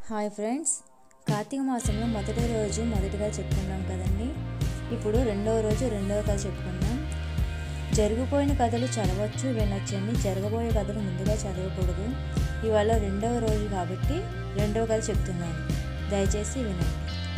hi friends Karthika మాసంలో మొదటి రోజు మొదటిగా చెప్పుకున్నాం కదండి ఇప్పుడు రెండవ రోజు రెండవ కథ చెప్పుకుందాం జరిగిపోయిన కథలు చదవచ్చు వినొచ్చండి జరగబోయే కథలు ముందుగా చదవకూడదు ఇవాళ రెండవ రోజు కాబట్టి రెండవ కథ చెప్తున్నాను దయచేసి వినండి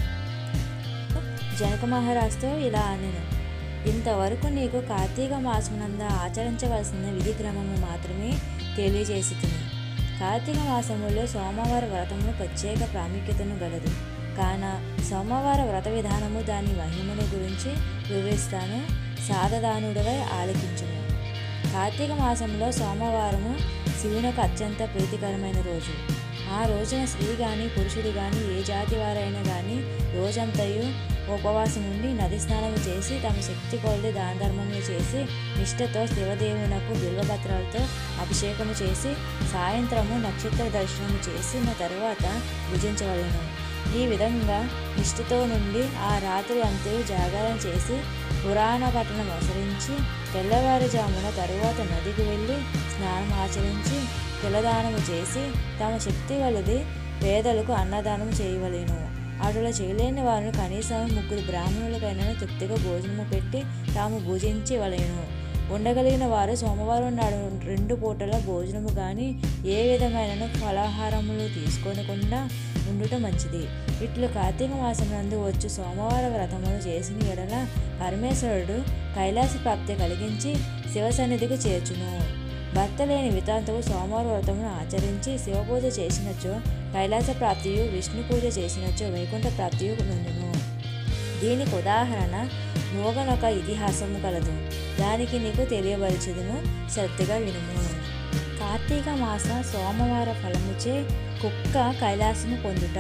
జనక మహారాజుతో ఇలా అనెను ఇంతవరకు నీకు కార్తీక మాసమునంద ఆచరించవలసిన విధి క్రమము మాత్రమే తెలియజేసి కార్తీక మాసములో సోమవార వ్రతము ప్రత్యేక ప్రాముఖ్యతను గలదు కాన సోమవార వ్రత విధానము దాని మహిమను గురించి వివరిస్తాను సాధదానుడిగా ఆలకించును కార్తీక మాసంలో సోమవారము శివునకు అత్యంత ప్రీతికరమైన రోజు ఆ రోజున స్త్రీ కానీ పురుషుడు కానీ ఏ జాతి వారైనా కానీ రోజంతయు ఉపవాసం ఉండి నది స్నానము చేసి తమ శక్తి కొలది దాన ధర్మములు చేసి నిష్ఠతో శివదేవునకు బిల్వపత్రాలతో అభిషేకము చేసి సాయంత్రము నక్షత్ర దర్శనము చేసిన తరువాత భుజించవలను ఈ విధంగా నిష్ఠతో నుండి ఆ రాత్రి అంతయు జాగారం చేసి పురాణ పట్టణం అనుసరించి తెల్లవారుజామున తరువాత నదికి వెళ్ళి స్నానం ఆచరించి తిలదానము చేసి తమ శక్తి వలది పేదలకు అన్నదానం చేయవలేను అటులా చేయలేని వారిని కనీసం ముగ్గురు బ్రాహ్మణులకైనా తృప్తిగా భోజనము పెట్టి తాము భుజించవలేను ఉండగలిగిన వారు సోమవారం నాడు రెండు పూటల భోజనము కానీ ఏ విధమైన ఫలాహారములు తీసుకోనకుండా ఉండుట మంచిది ఇట్లు కార్తీక మాసం నందు వచ్చు సోమవార వ్రతములు చేసిన ఎడల పరమేశ్వరుడు కైలాస ప్రాప్తి కలిగించి శివ సన్నిధికి చేర్చును భర్త లేని వితాంతవు సోమవార వ్రతమును ఆచరించి శివపూజ చేసినచో కైలాస ప్రాప్తియు విష్ణు పూజ చేసినచో వైకుంఠ ప్రాప్తియు నుండును దీనికి ఉదాహరణ నూగనొక ఇతిహాసము కలదు దానికి నీకు తెలియబరిచెదును శ్రద్ధగా వినుము కార్తీక మాస సోమవార ఫలముచే కుక్క కైలాసము పొందుట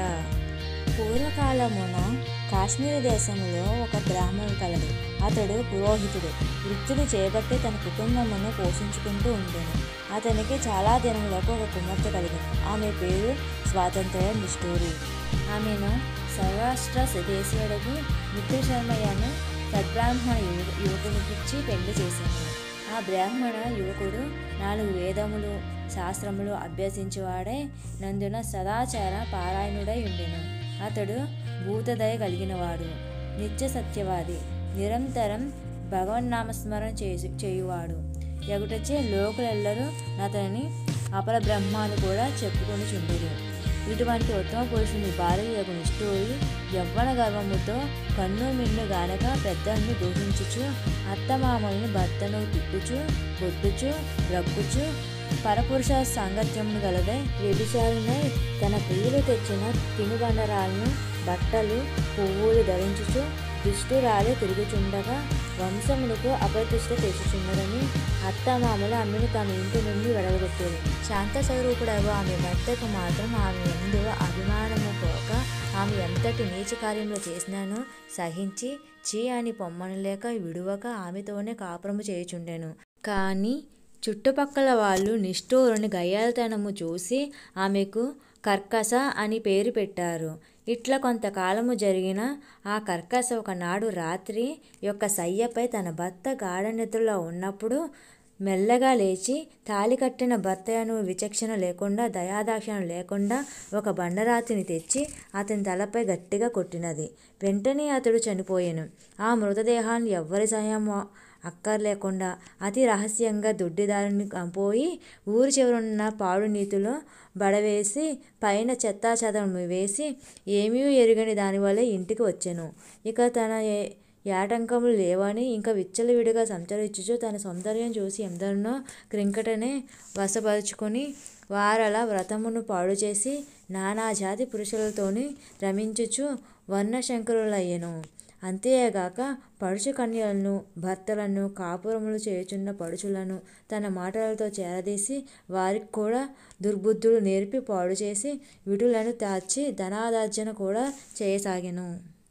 పూర్వకాలమున కాశ్మీర దేశంలో ఒక బ్రాహ్మణుడు కలడు అతడు పురోహితుడు వృత్తిని చేపట్టి తన కుటుంబమును పోషించుకుంటూ ఉండేను అతనికి చాలా దినములకు ఒక కుమార్తె కలిగింది ఆమె పేరు స్వాతంత్ర్య నిష్ఠూరి ఆమెను సౌరాష్ట్ర దేశీయుడకు మిత్ర శర్మయ్యను సద్బ్రాహ్మణ యువ యువకునికిచ్చి పెళ్లి చేశాను ఆ బ్రాహ్మణ యువకుడు నాలుగు వేదములు శాస్త్రములు అభ్యసించేవాడే నందున సదాచార పారాయణుడై ఉండెను అతడు భూతదయ కలిగినవాడు నిత్య సత్యవాది నిరంతరం భగవన్నామస్మరణ చేసు చేయువాడు ఎగుటచే లోకులెల్లరూ అతని అపర బ్రహ్మాలు కూడా చెప్పుకొని చుండిరు ఇటువంటి ఉత్తమ పురుషుని భార్యలకు నిష్ఠూరి యవ్వన గర్వముతో కన్ను మిన్ను గానక పెద్దలను దూషించుచు అత్తమామల్ని భర్తను తిట్టుచు బొట్టుచు రక్కుచు పరపురుష సాంగత్యమును గలదై వ్యభిచారినై తన ప్రియులు తెచ్చిన తినుబండరాలను బట్టలు పువ్వులు ధరించుచు దుష్టురాలి తిరుగుచుండగా వంశములకు అప్రతిష్ట తెచ్చుచున్నదని అత్తమామలు ఆమెను తమ ఇంటి నుండి వెడగొట్టారు శాంత స్వరూపుడగు ఆమె భర్తకు మాత్రం ఆమె ఎందు అభిమానము పోక ఆమె ఎంతటి నీచ కార్యములు చేసినానో సహించి చీ అని పొమ్మనలేక విడువక ఆమెతోనే కాపురము చేయుచుండెను కానీ చుట్టుపక్కల వాళ్ళు నిష్ఠూరుని గయ్యాలతనము చూసి ఆమెకు కర్కస అని పేరు పెట్టారు ఇట్లా కొంతకాలము జరిగిన ఆ కర్కస ఒకనాడు రాత్రి యొక్క సయ్యపై తన భర్త గాఢ నిద్రలో ఉన్నప్పుడు మెల్లగా లేచి తాలి కట్టిన భర్తను విచక్షణ లేకుండా దయాదాక్షణ లేకుండా ఒక బండరాతిని తెచ్చి అతని తలపై గట్టిగా కొట్టినది వెంటనే అతడు చనిపోయాను ఆ మృతదేహాన్ని ఎవ్వరి సహాయం అక్కర్లేకుండా అతి రహస్యంగా దొడ్డిదారిని పోయి ఊరి చివరున్న పాడు నీతిలో బడవేసి పైన చెత్తా చెదరం వేసి ఏమీ ఎరుగని దానివల్ల ఇంటికి వచ్చాను ఇక తన యాటంకములు లేవని ఇంకా విచ్చలవిడిగా సంచరించుచు తన సౌందర్యం చూసి ఎందరినో క్రింకటనే వశపరుచుకొని వారల వ్రతమును పాడు చేసి నానాజాతి పురుషులతోని రమించుచు వర్ణశంకరులయ్యను అంతేగాక పడుచు కన్యలను భర్తలను కాపురములు చేయుచున్న పడుచులను తన మాటలతో చేరదీసి వారికి కూడా దుర్బుద్ధులు నేర్పి పాడు చేసి విటులను తార్చి ధనాదార్జన కూడా చేయసాగెను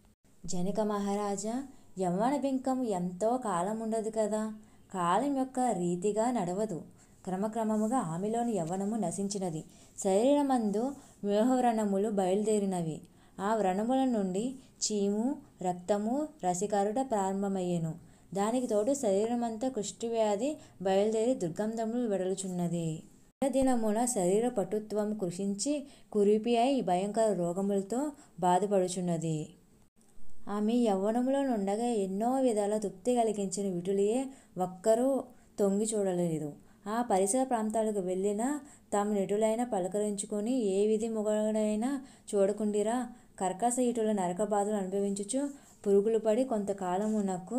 జనక మహారాజా యవ్వన బింకం ఎంతో కాలం ఉండదు కదా కాలం యొక్క రీతిగా నడవదు క్రమక్రమముగా ఆమెలోని యవ్వనము నశించినది శరీరమందు వ్యూహవ్రణములు బయలుదేరినవి ఆ వ్రణముల నుండి చీము రక్తము రసికరుట ప్రారంభమయ్యెను దానికి తోడు శరీరమంతా కుష్ఠవ్యాధి బయలుదేరి దుర్గంధములు వెడలుచున్నది దినమున శరీర పటుత్వం కృషించి కురిపి అయి భయంకర రోగములతో బాధపడుచున్నది ఆమె యవ్వనములో నుండగా ఎన్నో విధాల తృప్తి కలిగించిన విటులియే ఒక్కరూ తొంగి చూడలేదు ఆ పరిసర ప్రాంతాలకు వెళ్ళిన తమ నిటులైన పలకరించుకొని ఏ విధి మొగడైనా చూడకుండిరా కర్కశ ఇటుల నరక బాధలు అనుభవించుచు పురుగులు పడి కొంతకాలమునకు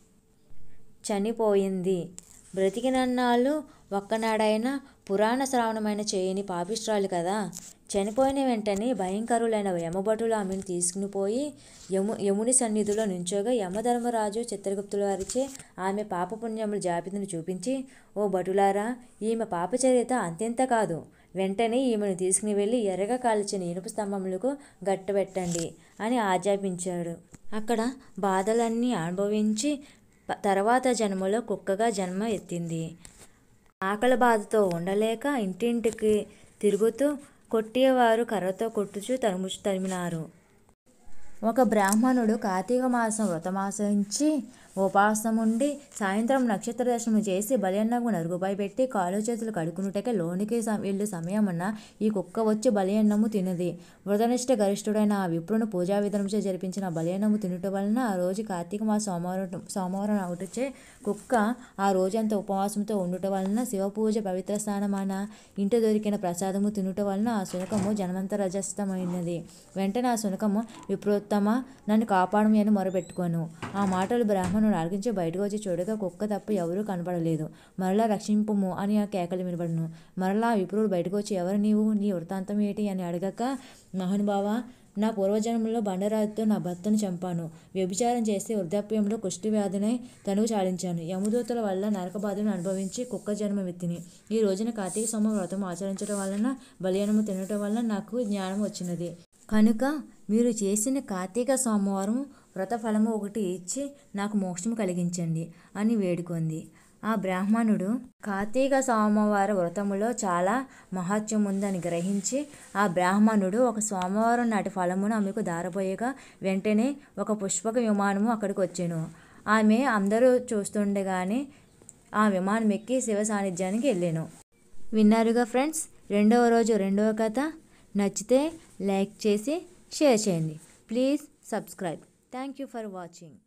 చనిపోయింది బ్రతికినన్నాళ్ళు ఒక్కనాడైనా పురాణ శ్రావణమైన చేయని పాపిష్ట్రాలు కదా చనిపోయిన వెంటనే భయంకరులైన యమభటులు ఆమెను తీసుకుని పోయి యము యముని సన్నిధిలో నుంచోగా యమధర్మరాజు చిత్రగుప్తుల వారిచే ఆమె పాపపుణ్యముల జాబితాను చూపించి ఓ భటులారా ఈమె పాపచరిత అంతెంత కాదు వెంటనే ఈమెను తీసుకుని వెళ్ళి ఎర్రగా కాల్చిన ఇనుప స్తంభములకు గట్టబెట్టండి అని ఆజ్ఞాపించాడు అక్కడ బాధలన్నీ అనుభవించి ప- తర్వాత జన్మలో కుక్కగా జన్మ ఎత్తింది ఆకలి బాధతో ఉండలేక ఇంటింటికి తిరుగుతూ కొట్టేవారు కర్రతో కొట్టుచు తరుము తరిమినారు ఒక బ్రాహ్మణుడు కార్తీక మాసం వ్రతమాసించి ఉపాసముండి సాయంత్రం నక్షత్ర దర్శనం చేసి బలియన్నకు నరుగుపై పెట్టి కాలు చేతులు కడుకునుటకే లోనికి స- వెళ్ళు సమయమున ఈ కుక్క వచ్చి బలియన్నము తినది వ్రతనిష్ట గరిష్ఠుడైన ఆ విప్రును పూజా విధానంచే జరిపించిన బలియన్నము తినుట వలన ఆ రోజు కార్తీక మాస సోమవారం సోమవారం అవుటచే కుక్క ఆ రోజంతా ఉపవాసంతో ఉండుట వలన శివపూజ పవిత్ర స్నానమాన ఇంట దొరికిన ప్రసాదము తినుట వలన ఆ శునకము జన్మంత రజస్తమైనది వెంటనే ఆ శునకము విప్రోత్తమ నన్ను కాపాడము అని మొరపెట్టుకోను ఆ మాటలు బ్రాహ్మణుడు ఆలకించి బయటకు వచ్చి చూడగా కుక్క తప్ప ఎవరూ కనపడలేదు మరలా రక్షింపుము అని ఆ కేకలు వినబడును మరలా ఆ విప్రుడు బయటకు వచ్చి ఎవరు నీవు నీ వృత్తాంతం ఏంటి అని అడగక మహానుభావ నా పూర్వజన్మలో బండరాతితో నా భర్తను చంపాను వ్యభిచారం చేస్తే వృద్ధాప్యంలో కుష్టి వ్యాధినై తనువు చాలించాను యమదూతల వల్ల నరక బాధను అనుభవించి కుక్క జన్మ ఎత్తిని ఈ రోజున కార్తీక సోమ వ్రతం ఆచరించడం వలన బలియనము తినటం వలన నాకు జ్ఞానం వచ్చినది కనుక మీరు చేసిన కార్తీక సోమవారం వ్రత ఫలము ఒకటి ఇచ్చి నాకు మోక్షం కలిగించండి అని వేడుకుంది ఆ బ్రాహ్మణుడు కార్తీక సోమవార వ్రతములో చాలా మహత్యం ఉందని గ్రహించి ఆ బ్రాహ్మణుడు ఒక సోమవారం నాటి ఫలమును ఆమెకు దారపోయగా వెంటనే ఒక పుష్పక విమానము అక్కడికి వచ్చాను ఆమె అందరూ చూస్తుండగానే ఆ విమానం ఎక్కి శివ సాన్నిధ్యానికి వెళ్ళాను విన్నారుగా ఫ్రెండ్స్ రెండవ రోజు రెండవ కథ నచ్చితే లైక్ చేసి షేర్ చేయండి please subscribe thank you for watching